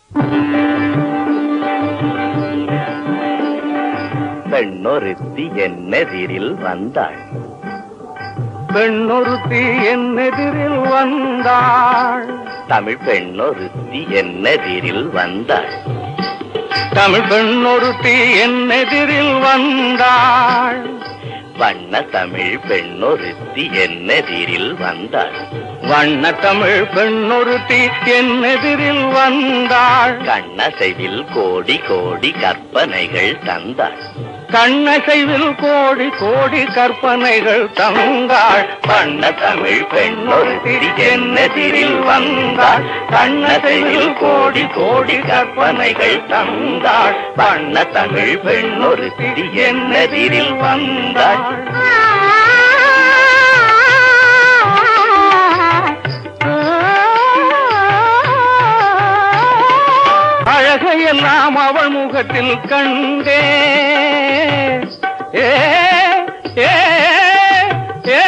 பெண்ணொருத்தி என்னெதிரில் வந்தாள் பெண்ணொருத்தி என்னெதிரில் வந்தாள் தமிழ் பெண்ணொருத்தி என்னெதிரில் வந்தாள் தமிழ் பெண்ணொருத்தி என்னெதிரில் வந்தாள் வண்ண தமிழ் பெண்ணொருத்தி என்னெதிரில் வந்தாள் வண்ண தமிழ் பெண்ணொருத்தி என்னெதிரில் வந்தாள் கண்ணசைவில் கோடி கோடி கற்பனைகள் தந்தாள் கண்ணசைவில் கோடி கோடி கற்பனைகள் தந்தாள் வண்ண தமிழ் பெண்ணொருத்தி என்னெதிரில் வந்தாள் கண்ணசைவில் கோடி கோடி கற்பனைகள் தந்தாள் வண்ண தமிழ் பெண்ணொருத்தி என்னெதிரில் வந்தாள் அழகையெல்லாம் அவள் முகத்தில் கண்டே ஏ ஏ ஏ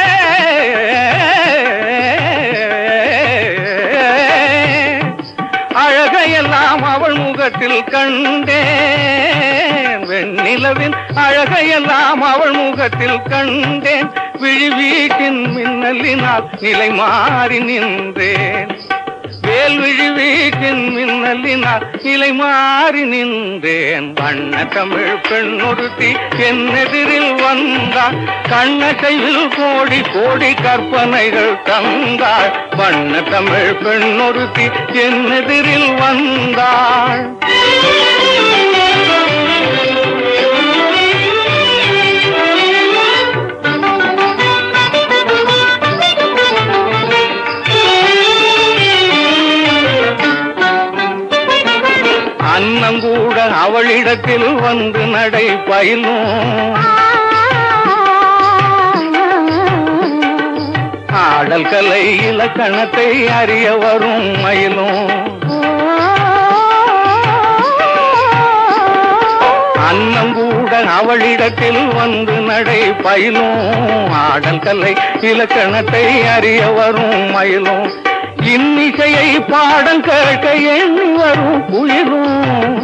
அழகையெல்லாம் அவள் முகத்தில் கண்டேன் வெண்ணிலவின் அழகையெல்லாம் அவள் முகத்தில் கண்டேன் விழி வீட்டின் மின்னலினால் நிலை மாறி நின்றேன் வேல் விழி வீட்டின் மின்னலினால் நிலை மாறி நின்றேன் வண்ண தமிழ் பெண்ணொருத்தி என்னெதிரில் வந்தாள் கண்ணசைவில் கோடி கோடி கற்பனைகள் தந்தாள் வண்ண தமிழ் பெண்ணொருத்தி என்னெதிரில் வந்தாள் அன்னங்கூட அவளிடத்தில் வந்து நடை பயிலும் ஆடல் கலை இலக்கணத்தை அறிய வரும் மயிலும் அன்னங்கூட அவளிடத்தில் வந்து நடை பயிலும் ஆடல் கலை இலக்கணத்தை அறிய வரும் மயிலும் இன்னிசையை பாடம் கேட்க எண்ணி வரும் குயிலும்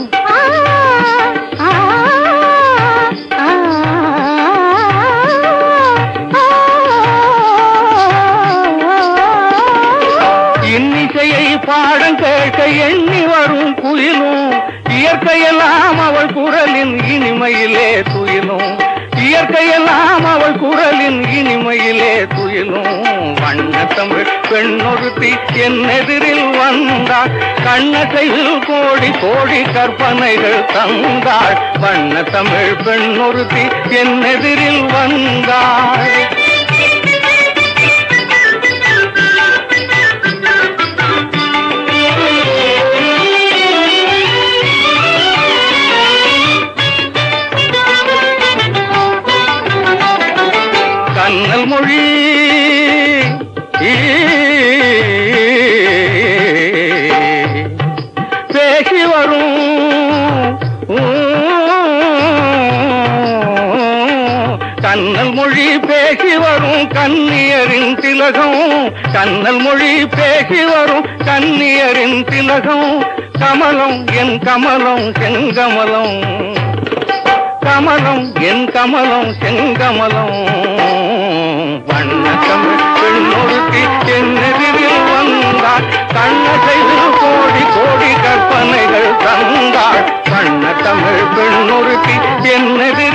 இன்னிசையை பாடம் கேட்க எண்ணி வரும் குயிலும் இயற்கையெல்லாம் அவள் குரலின் இனிமையிலே துயிலும் இயற்கையெல்லாம் அவள் குரலின் இனிமையிலே துயிலும் வண்ண தமிழ் பெண்ணொருத்தி என்னெதிரில் வந்தாள் கண்ணசைவில் கோடி கோடி கற்பனைகள் தந்தாள் வண்ண தமிழ் பெண்ணொருத்தி என்னெதிரில் வந்தாள் கண்ணல் மொழி பேசி வரும் கண்ணல் மொழி பேசி வரும் கன்னியரின் திலகம் கண்ணல் மொழி பேசி வரும் கன்னியரின் திலகம் கமலம் என் கமலம் செங்கமலம் கமலம் என் கமலம் செங்கமலம் வண்ண தமிழ் பெண்ணொருத்தி என்னெதிரில் வந்தாள் கண்ணசைவில் கோடி கோடி கற்பனைகள் தந்தாள் வண்ண தமிழ் பெண்ணொருத்தி என்னெதிரில்